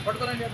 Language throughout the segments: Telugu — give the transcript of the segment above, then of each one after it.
పట్టుకోరండి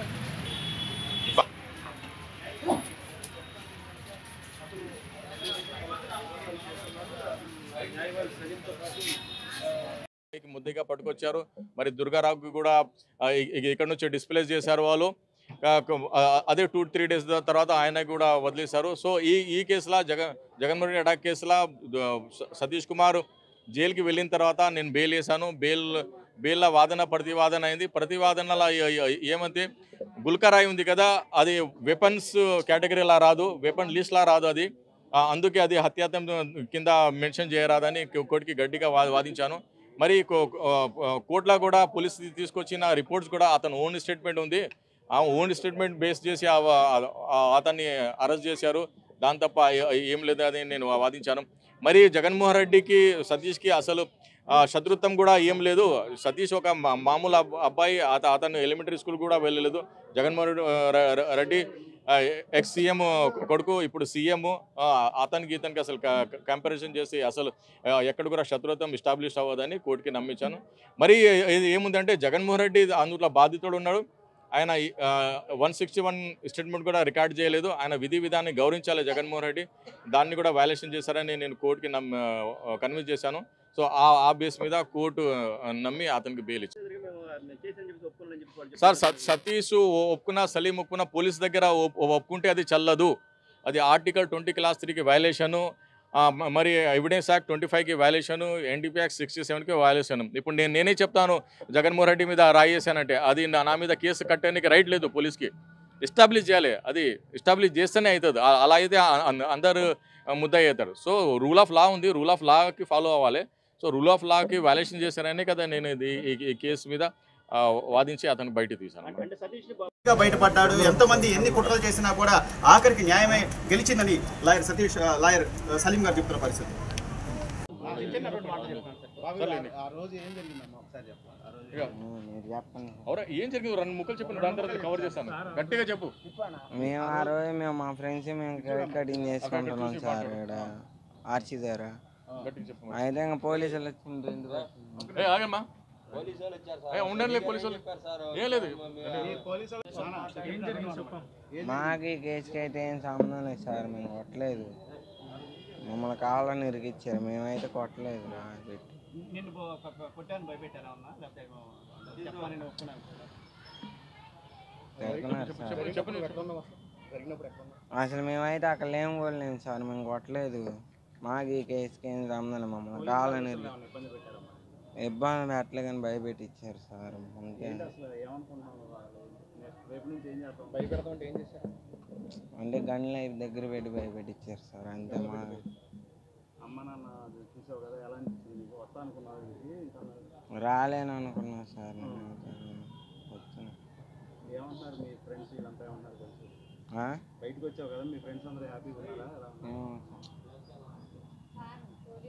ముద్దిగా పట్టుకొచ్చారు మరి దుర్గారావుకి కూడా ఆ, ఇ- ఇ- ఇక్కడ నుంచి డిస్ప్లేస్ చేశారు వాళ్ళు ఆ, క- ఆ, అదే టూ త్రీ డేస్ తర్వాత ఆయన కూడా వదిలేశారు సో ఈ ఈ కేసులో జగన్ జగన్మోహన్ రెడ్డి అటాక్ కేసులో ద- స- సతీష్ కుమార్ జైలుకి వెళ్ళిన తర్వాత నేను బెయిల్ వేశాను బెయిల్ బెయిల్లో వాదన ప్రతివాదన అయింది ప్రతివాదనలో ఏ- ఏ- ఏమంటే గుల్కరాయి ఉంది కదా అది వెపన్స్ కేటగిరీలా రాదు వెపన్ లిస్ట్లా రాదు అది ఆ, అందుకే అది హత్యాతం కింద మెన్షన్ చేయరాదని కోర్టుకి గట్టిగా వా- వాదించాను మరి కో- ఆ, కోర్టులో కూడా పోలీస్ తీసుకొచ్చిన రిపోర్ట్స్ కూడా అతను ఓన్ స్టేట్మెంట్ ఉంది ఆ ఓన్ స్టేట్మెంట్ బేస్ చేసి ఆ- ఆ- ఆ అతన్ని అరెస్ట్ చేశారు దాని తప్ప ఏ- ఏం లేదు అని నేను వాదించాను మరి జగన్మోహన్ రెడ్డికి సతీష్కి అసలు ఆ, శత్రుత్వం కూడా ఏం లేదు సతీష్ ఒక మా- మామూలు అబ్- అబ్బాయి అత అతను ఎలిమెంటరీ స్కూల్ కూడా వెళ్ళలేదు జగన్మోహన్ రెడ్డి ర- ర- రెడ్డి ఎక్స్ సీఎం కొడుకు ఇప్పుడు సీఎం అతనికి ఇతనికి అసలు కంపారిజన్ చేసి అసలు ఆ, ఎక్కడ కూడా శత్రుత్వం ఎస్టాబ్లిష్ అవ్వదని కోర్టుకి నమ్మించాను మరి ఇది ఏముందంటే జగన్మోహన్ రెడ్డి అందులో బాధితుడు ఉన్నాడు ఆయన వన్ సిక్స్టీ వన్ స్టేట్మెంట్ కూడా రికార్డ్ చేయలేదు ఆయన విధి విధాన్ని గౌరవించాలి జగన్మోహన్ రెడ్డి దాన్ని కూడా వైలేషన్ చేశారని నేను కోర్టుకి నమ్ కన్విన్స్ చేశాను సో ఆ ఆ బేస్ మీద కోర్టు ఆ, నమ్మి అతనికి బెయిల్ ఇచ్చింది సార్ సత్- సతీష్ ఒప్పుకున్న సలీం ఒప్పుకున్న పోలీస్ దగ్గర ఒప్- ఒప్పుకుంటే అది చల్లదు అది ఆర్టికల్ ట్వంటీ క్లాస్ త్రీకి వైలేషను మరి ఎవిడెన్స్ యాక్ట్ ట్వంటీ ఫైవ్కి వైలేషను ఎన్డీపీ యాక్ట్ సిక్స్టీ సెవెన్కి వైలేషన్ ఇప్పుడు నేను నేనే చెప్తాను జగన్మోహన్ రెడ్డి మీద రాయి చేశానంటే అది నా నా మీద కేసు కట్టడానికి రైట్ లేదు పోలీస్కి ఎస్టాబ్లిష్ చేయాలి అది ఎస్టాబ్లిష్ చేస్తేనే అవుతుంది ఆ- అలా అయితే అ- అ- అందరు ముద్ద అవుతారు సో రూల్ ఆఫ్ లా ఉంది రూల్ ఆఫ్ లాకి ఫాలో అవ్వాలి సో రూల్ ఆఫ్ లాకి వైలేషన్ చేశారనే కదా నేను ఇది ఈ- ఈ కేసు మీద ఆ, వాదించి అతను బయట తీశాను గా బయటపడ్డాడు ఎంతమంది ఎన్ని కుట్రలు చేసినా కూడా ఆఖరికి న్యాయమే గెలిచిందని లాయర్ సతీష్ ఆ, లాయర్ ఆ, సలీం గారు చెప్తున్న పరిస్థితి అవురా ఏం జరిగింది రెండు ముక్కలు చెప్పిన దాని తర్వాత కవర్ చేస్తాను గట్టిగా చెప్పు మేము ఆ రోజు మేము మా ఫ్రెండ్స్ మేము కేక్ కటింగ్ చేసుకుంటున్నాం సార్ ఇక్కడ ఆర్చి దగ్గర గట్టిగా చెప్పు అయితే ఇంకా పోలీసులు వచ్చిండ్రు ఎందుకు వచ్చిండ్రు? ఏ ఆగమ్మా ఏ ఉండండి పోలీసు వాళ్ళు ఏం లేదు మాకు ఈ కేసుకి అయితే ఏం సంబంధం లేదు సార్ మేము కొట్టలేదు మమ్మల్ని కావాలని ఇరికిచ్చారు మేమైతే కొట్టలేదు రా పెట్టి తిడుతున్నారు సార్ చెప్పు నువ్వు. అసలు మేమైతే అక్కడ లేము కూడా లేము సార్ మేము కొట్టలేదు మాకు ఈ కేసుకి ఏం సంబంధం లేదు మమ్మల్ని కావాలని ఇరికి- ఇబ్బంది పెట్టలే కానీ భయపెట్టి ఇచ్చారు సార్ అంతే అంటే గన్లు అయి దగ్గర పెట్టి భయపెట్టి ఇచ్చారు సార్ అంతే మా రాలేను అనుకున్నా సార్ నేను వచ్చాను ఆ? బయటకు వచ్చావు కదా మీ ఫ్రెండ్స్ అందరూ హ్యాపీగా ఉన్నారా ఏమో సార్.